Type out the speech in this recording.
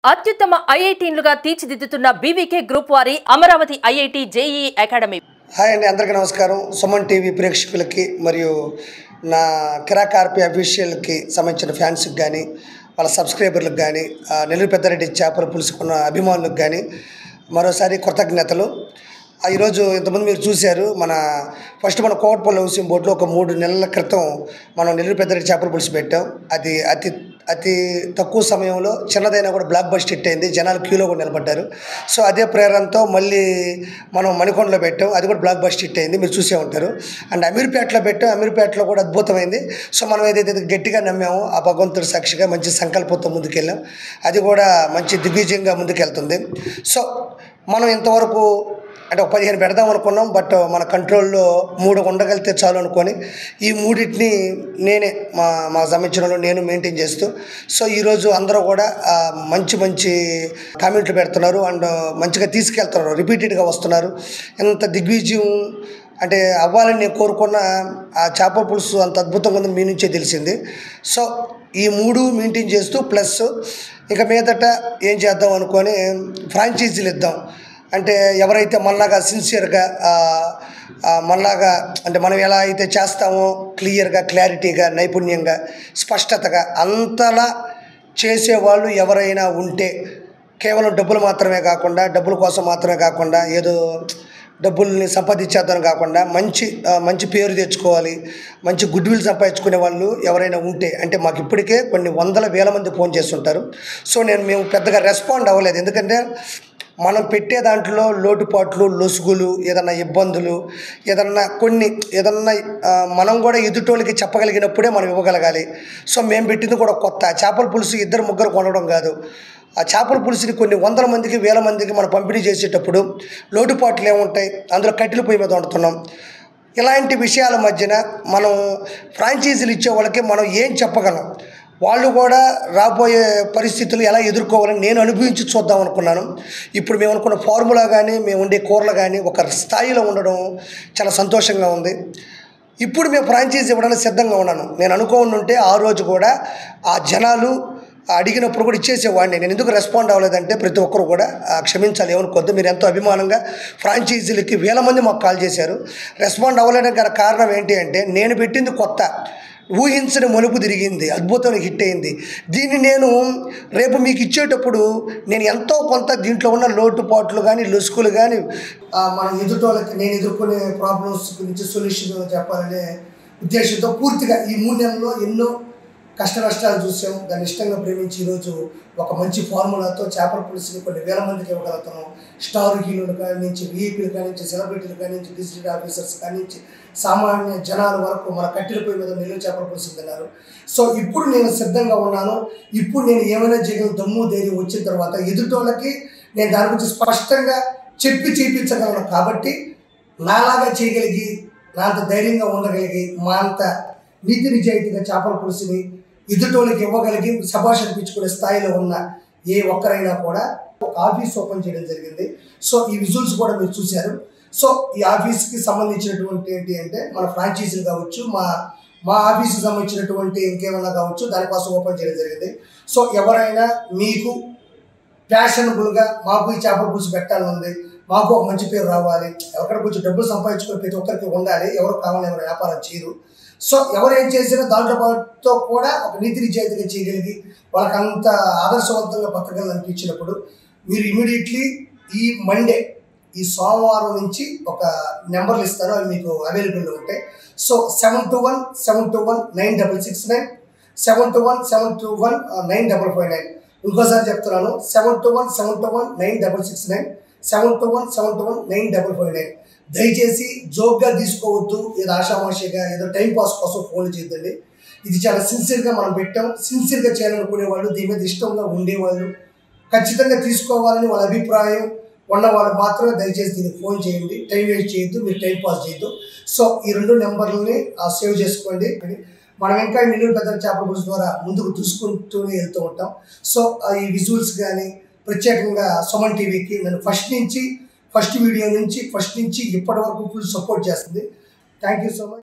అత్యుత్తమ ఐఐటీలుగా తీర్చిదిద్దుతున్న BVK group వారి Amaravati IIT JEE academy hi అండి అందరికీ నమస్కారం సుమన్ టీవీ ప్రేక్షకులకి మరియు నా కిరాక్ ఆర్పి అఫీషియల్కి సంబంధించిన ఫ్యాన్స్కి కానీ వాళ్ళ సబ్స్క్రైబర్లకు కానీ ఆ నెల్లూరు పెద్దారెడ్డి చేపల పులుసుకున్న అభిమానులకు కానీ మరోసారి కృతజ్ఞతలు ఆ ఈరోజు ఇంతకుముందు మీరు చూశారు మన ఫస్ట్ మన కోవట్పల్లి హౌసింగ్ బోర్డులో ఒక మూడు నెలల క్రితం మనం నెల్లూరు పెద్దారెడ్డి చేపల పులుసు పెట్టాం అది అతి అతి తక్కువ సమయంలో చిన్నదైనా కూడా బ్లాక్ బస్ట్ హిట్ అయింది జనాలు క్యూలో కూడా నిలబడ్డారు సో అదే ప్రేరణతో మళ్ళీ మనం మణికొండలో పెట్టాం అది కూడా బ్లాక్ బస్ట్ హిట్ అయింది మీరు చూసే ఉంటారు అండ్ అమీర్పేటలో పెట్టాం అమీర్పేటలో కూడా అద్భుతమైంది సో మనం ఏదైతే గట్టిగా నమ్మామో ఆ భగవంతుడి సాక్షిగా మంచి సంకల్పంతో ముందుకెళ్ళాం అది కూడా మంచి దిగ్విజయంగా ముందుకెళ్తుంది సో మనం ఇంతవరకు అంటే ఒక పదిహేను పెడదాం అనుకున్నాం బట్ మన కంట్రోల్లో మూడు ఉండగలిగితే చాలు అనుకొని ఈ మూడింటిని నేనే మా మా సంబంధించిన నేను మెయింటైన్ చేస్తూ సో ఈరోజు అందరూ కూడా ఆ, మంచి మంచి కామెంట్లు పెడుతున్నారు అండ్ మంచిగా తీసుకెళ్తున్నారు రిపీటెడ్గా వస్తున్నారు ఎంత దిగ్విజయం అంటే అవ్వాలని నేను కోరుకున్న ఆ చేపల పులుసు అంత అద్భుతంగా ఉందని మీ నుంచే తెలిసింది సో ఈ మూడు మెయింటైన్ చేస్తూ ప్లస్ ఇక మీదట ఏం చేద్దాం అనుకొని ఫ్రాంచైజీలు ఇద్దాం అంటే ఎవరైతే మనలాగా సిన్సియర్గా మనలాగా అంటే మనం ఎలా అయితే చేస్తామో క్లియర్గా క్లారిటీగా నైపుణ్యంగా స్పష్టతగా అంతలా చేసేవాళ్ళు ఎవరైనా ఉంటే కేవలం డబ్బులు మాత్రమే కాకుండా డబ్బుల కోసం మాత్రమే కాకుండా ఏదో డబ్బుల్ని సంపాదించేద్దాం కాకుండా మంచి ఆ, మంచి పేరు తెచ్చుకోవాలి మంచి గుడ్ విల్ సంపాదించుకునే వాళ్ళు ఎవరైనా ఉంటే అంటే మాకు ఇప్పటికే కొన్ని వందల వేల మంది ఫోన్ చేస్తుంటారు సో నేను మేము పెద్దగా రెస్పాండ్ అవ్వలేదు ఎందుకంటే మనం పెట్టే దాంట్లో లోటుపాట్లు లొసుగులు ఏదన్నా ఇబ్బందులు ఏదన్నా కొన్ని ఏదన్నా ఆ, మనం కూడా ఎదుటోళ్ళకి చెప్పగలిగినప్పుడే మనం ఇవ్వగలగాలి సో మేము పెట్టింది కూడా కొత్త చేపల పులుసు ఇద్దరు ముగ్గురు కొనడం కాదు ఆ చేపల పులుసుని కొన్ని వందల మందికి వేల మందికి మనం పంపిణీ చేసేటప్పుడు లోటుపాట్లు ఏముంటాయి అందులో కట్టెల పొయ్యి మీద వండుతున్నాం ఇలాంటి విషయాల మధ్యన మనం ఫ్రాంచైజీలు ఇచ్చే వాళ్ళకి మనం ఏం చెప్పగలం వాళ్ళు కూడా రాబోయే పరిస్థితులు ఎలా ఎదుర్కోవాలని నేను అనుభవించి చూద్దాం అనుకున్నాను ఇప్పుడు మేము అనుకున్న ఫార్ములా కానీ మేము ఉండే కూరలు కానీ ఒక స్థాయిలో ఉండడం చాలా సంతోషంగా ఉంది ఇప్పుడు మేము ఫ్రాంచైజీ ఇవ్వడానికి సిద్ధంగా ఉన్నాను నేను అనుకోని ఉంటే ఆ రోజు కూడా ఆ జనాలు అడిగినప్పుడు కూడా ఇచ్చేసేవాడిని నేను ఎందుకు రెస్పాండ్ అవ్వలేదంటే ప్రతి ఒక్కరు కూడా ఆ, క్షమించాలి ఏమనుకోద్దు మీరు ఎంతో అభిమానంగా ఫ్రాంచైజీలకి వేల మంది మాకు కాల్ చేశారు రెస్పాండ్ అవ్వలేడానికి గల కారణం ఏంటి అంటే నేను పెట్టింది కొత్త ఊహించని మలుపు తిరిగింది అద్భుతమైన హిట్ అయింది దీన్ని నేను రేపు మీకు ఇచ్చేటప్పుడు నేను ఎంతో కొంత దీంట్లో ఉన్న లోటుపాట్లు కానీ లొసుకులు కానీ మన ఎదుటోళ్ళకి నేను ఎదుర్కొనే ప్రాబ్లమ్స్ గురించి సొల్యూషన్ చెప్పాలనే ఉద్దేశంతో పూర్తిగా ఈ మూడు నెలల్లో ఎన్నో కష్ట నష్టాలు చూసాం దాన్ని ఇష్టంగా ప్రేమించి ఈరోజు ఒక మంచి ఫార్ములాతో చేపల పులుసుని కొన్ని వేల మందికి ఇవ్వగలుగుతున్నాం స్టార్ హీరోలు కాడి నుంచి వీఐపీలు కాడి నుంచి సెలబ్రిటీలు కాడి నుంచి డిజిటల్ ఆఫీసర్స్ కాడి నుంచి సామాన్య జనాల వరకు మన కట్టెల పొయ్యి మీద నెల్లూరు చేపల పులుసు తిన్నారు సో ఇప్పుడు నేను సిద్ధంగా ఉన్నాను ఇప్పుడు నేను ఏమైనా చేయగలను దమ్ము ధైర్యం వచ్చిన తర్వాత ఎదుటోళ్ళకి నేను దాని గురించి స్పష్టంగా చెప్పి చేయించగలను కాబట్టి నాలాగా చేయగలిగి నా అంత ధైర్యంగా ఉండగలిగి మా అంత నీతి నిజాయితీగా చేపల పులుసుని ఎదుటోళ్ళకి ఇవ్వగలిగి శభాష్ అనిపించుకునే స్థాయిలో ఉన్న ఏ ఒక్కరైనా కూడా ఒక ఆఫీస్ ఓపెన్ చేయడం జరిగింది సో ఈ విజువల్స్ కూడా మీరు చూశారు సో ఈ ఆఫీస్కి సంబంధించినటువంటి ఏంటి అంటే మన ఫ్రాంచైజీలు కావచ్చు మా మా ఆఫీస్కి సంబంధించినటువంటి ఇంకేమన్నా కావచ్చు దానికోసం ఓపెన్ చేయడం జరిగింది సో ఎవరైనా మీకు ఫ్యాషనబుల్గా మాకు ఈ చేపల పులుసు పెట్టాలని ఉంది మాకు ఒక మంచి పేరు రావాలి ఎవరికైనా కొంచెం డబ్బులు సంపాదించుకుని ప్రతి ఒక్కరికి ఉండాలి ఎవరు కావాలని ఎవరు వ్యాపారం చేయరు సో ఎవరు ఏం చేసినా దాంట్లో పాటుతో కూడా ఒక నీతి నిజాయితీగా చేయగలిగి వాళ్ళకి అంత ఆదర్శవంతంగా బతకాలని అనిపించినప్పుడు మీరు ఇమీడియట్లీ ఈ మండే ఈ సోమవారం నుంచి ఒక నెంబర్లు ఇస్తాను అవి మీకు అవైలబుల్లో ఉంటాయి so seven two one seven two one nine double six nine seven two one seven two one nine double five nine ఇంకోసారి చెప్తున్నాను seven two one seven two one nine double six nine seven two one seven two one nine double five nine దయచేసి జోక్గా తీసుకోవద్దు ఏదో ఆషామాషిగా ఏదో time pass కోసం phone చేయొద్దండి ఇది చాలా సిన్సియర్గా మనం పెట్టాం సిన్సియర్గా చేయాలనుకునే వాళ్ళు దీని మీద ఇష్టంగా ఉండేవాళ్ళు ఖచ్చితంగా తీసుకోవాలని వాళ్ళ అభిప్రాయం ఉన్న వాళ్ళు మాత్రమే దయచేసి దీనికి ఫోన్ చేయండి టైం వేస్ట్ చేయొద్దు మీరు టైం పాస్ చేయొద్దు సో ఈ రెండు నెంబర్లని సేవ్ చేసుకోండి మనం ఇంకా ఈ నెల్లూరు పెద్ద చేపల పులుసు ద్వారా ముందుకు చూసుకుంటూనే వెళ్తూ ఉంటాం సో ఆ ఈ విజువల్స్ కానీ ప్రత్యేకంగా సుమన్ టీవీకి నన్ను ఫస్ట్ నుంచి ఫస్ట్ వీడియో నుంచి ఫస్ట్ నుంచి ఇప్పటి వరకు ఫుల్ సపోర్ట్ చేస్తుంది థ్యాంక్ యూ సో మచ్